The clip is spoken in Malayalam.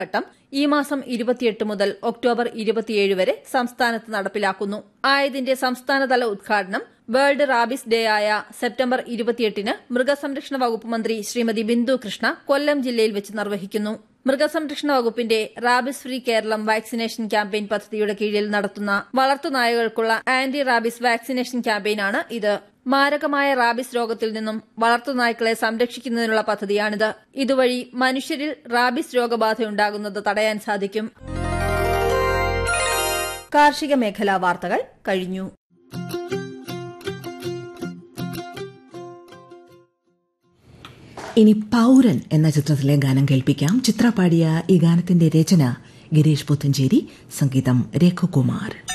ഘട്ടം ഈ മാസം ഇരുപത്തിയെട്ട് മുതൽ ഒക്ടോബർ ഇരുപത്തിയേഴ് വരെ സംസ്ഥാനത്ത് നടപ്പിലാക്കുന്നു ആയതിന്റെ സംസ്ഥാനതല ഉദ്ഘാടനം വേൾഡ് റാബിസ് ഡേ ആയ സെപ്റ്റംബർ ഇരുപത്തിയെട്ടിന് മൃഗസംരക്ഷണ വകുപ്പ് മന്ത്രി ശ്രീമതി ബിന്ദു കൃഷ്ണ കൊല്ലം ജില്ലയിൽ വെച്ച് നിർവഹിക്കുന്നു മൃഗസംരക്ഷണ വകുപ്പിന്റെ rabies free Keralam vaccination campaign പദ്ധതിയുടെ കീഴിൽ നടത്തുന്ന വളർത്തുനായകൾക്കുള്ള ആന്റി റാബിസ് വാക്സിനേഷൻ ക്യാമ്പയിനാണ് ഇത് മാരകമായ റാബിസ് രോഗത്തിൽ നിന്നും വളർത്തുനായ്ക്കളെ സംരക്ഷിക്കുന്നതിനുള്ള പദ്ധതിയാണിത് ഇതുവഴി മനുഷ്യരിൽ റാബിസ് രോഗബാധയുണ്ടാകുന്നത് തടയാൻ സാധിക്കും കാർഷിക മേഖലാ വാർത്തകൾ കഴിഞ്ഞു ഇനി പൗരൻ എന്ന ചിത്രത്തിലെ ഗാനം കേൾപ്പിക്കാം ചിത്ര പാടിയ ഈ ഗാനത്തിന്റെ രചന ഗിരീഷ് പുത്തഞ്ചേരി സംഗീതം രഘുകുമാർ